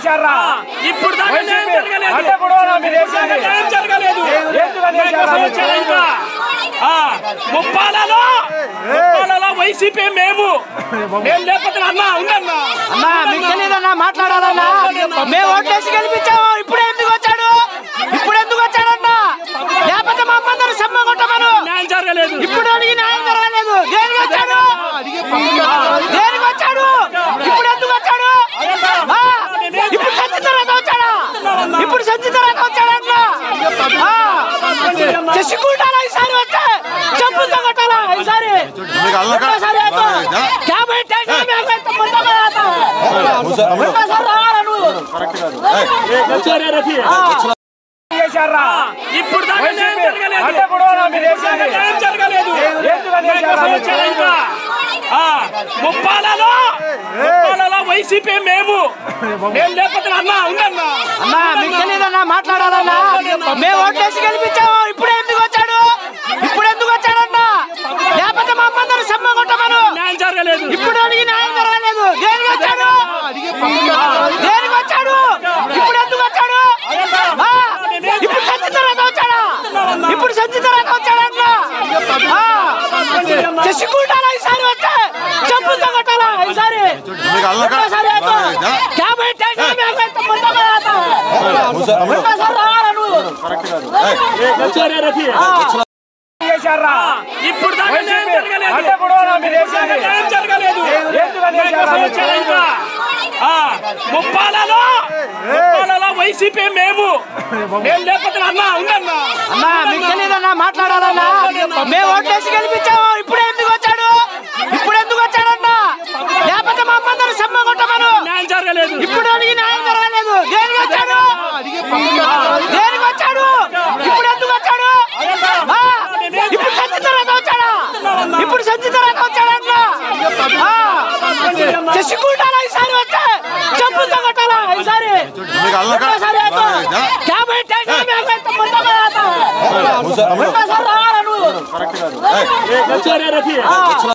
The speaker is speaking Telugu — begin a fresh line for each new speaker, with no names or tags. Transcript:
చేశారా
ఇప్పుడు దాకా న్యాయం జరగలేదు
అంటే కూడా మీరు
ఇప్పుడు దాకా
చేసింది.
న్యాయం జరగలేదు
ఎందుకు అని చేశారా
మీకోసం వచ్చాను ఇంకా ఆ, ముప్పాలలో ముప్పాలలో వైసీపీ మేము మేము లేకపోతే అన్న ఉండన్నా
అన్నా మీకు తెలియదన్నా మాట్లాడాలన్నా మేము ఓట్లేసి గెలిపించాము ఇప్పుడు ఎందుకు వచ్చాడు ఇప్పుడు ఎందుకు వచ్చాడన్నా లేకపోతే మా అమ్మందరూ సమ్మ కొట్టమను
న్యాయం జరగలేదు
ఇప్పుడు అడిగి న్యాయం జరగలేదు దేనికి వచ్చాడు దేనికి వచ్చాడు ఇప్పుడు ఎందుకు వచ్చాడు ఆ, ఇప్పుడు సంచి తర్వాత వచ్చాడా ఇప్పుడు సంచి తర్వాత వచ్చాడన్నా ఆ, చెప్పుకుంటారా ఈసారి వస్తే చెప్పులతో కొట్టాలా ఈసారి ఒక్కసారి వేద్దాం. యాభై టెన్షన్ యాభై అయితే మొత్తం వేద్దాం. ఒక్కసారి రావాలా నువ్వు
వచ్చారే రఫీ
చేశారా
ఇప్పుడు దాకా న్యాయం జరగలేదు
అంటే కూడా మీరు
ఇప్పుడు దాకా
చేసింది.
న్యాయం జరగలేదు
ఎందుకు అని చేశారా
మీకోసం వచ్చాను ఇంకా ఆ, ముప్పాలలో ముప్పాలలో వైసీపీ మేము మేము లేకపోతే అన్న ఉండన్నా
అన్నా మీకు తెలియదన్నా మాట్లాడాలన్నా మేము ఓట్లేసి గెలిపించాము ఇప్పుడు ఎందుకు వచ్చాడు ఇప్పుడు ఎందుకు వచ్చాడన్నా లేకపోతే మా అమ్మందరూ సమ్మ కొట్టమను
న్యాయం జరగలేదు
ఇప్పుడు అడిగి న్యాయం జరగలేదు దేనికి వచ్చాడు దేనికి వచ్చాడు ఇప్పుడు ఎందుకు వచ్చాడు ఆ, ఇప్పుడు సంచి తర్వాత వచ్చాడా ఇప్పుడు సంచి తర్వాత వచ్చాడన్నా ఆ, చెప్పుకుంటారా ఈసారి వస్తే చెప్పులతో కొట్టాలా ఈసారి ఒక్కసారి వేద్దాం. యాభై టెన్షన్ యాభై అయితే మొత్తం వేద్దాం. ఒక్కసారి రావాలా నువ్వు
వచ్చారే రఫీ
చేశారా
ఇప్పుడు దాకా న్యాయం జరగలేదు
అంటే కూడా మీరు
ఇప్పుడు దాకా
చేసింది.
న్యాయం జరగలేదు
ఎందుకు అని చేశారా
మీకోసం వచ్చాను ఇంకా ఆ, ముప్పాలలో ముప్పాలలో వైసీపీ మేము మేము లేకపోతే అన్న ఉండన్నా
అన్నా మీకు తెలియదన్నా మాట్లాడాలన్నా మేము ఓట్లేసి గెలిపించాము ఇప్పుడు ఎందుకు వచ్చాడు ఇప్పుడు ఎందుకు వచ్చాడన్నా లేకపోతే మా అమ్మందరూ సమ్మ కొట్టమను
న్యాయం జరగలేదు
ఇప్పుడు అడిగి న్యాయం జరగలేదు దేనికి వచ్చాడు దేనికి వచ్చాడు ఇప్పుడు ఎందుకు వచ్చాడు ఆ, ఇప్పుడు సంచి తర్వాత వచ్చాడా ఇప్పుడు సంచి తర్వాత వచ్చాడన్నా ఆ, చెప్పుకుంటారా ఈసారి వస్తే చెప్పులతో కొట్టాలా ఈసారి ఒక్కసారి వేద్దాం. యాభై టెన్షన్ యాభై అయితే మొత్తం వేద్దాం. ఒక్కసారి రావాలా నువ్వు
వచ్చారే రఫీ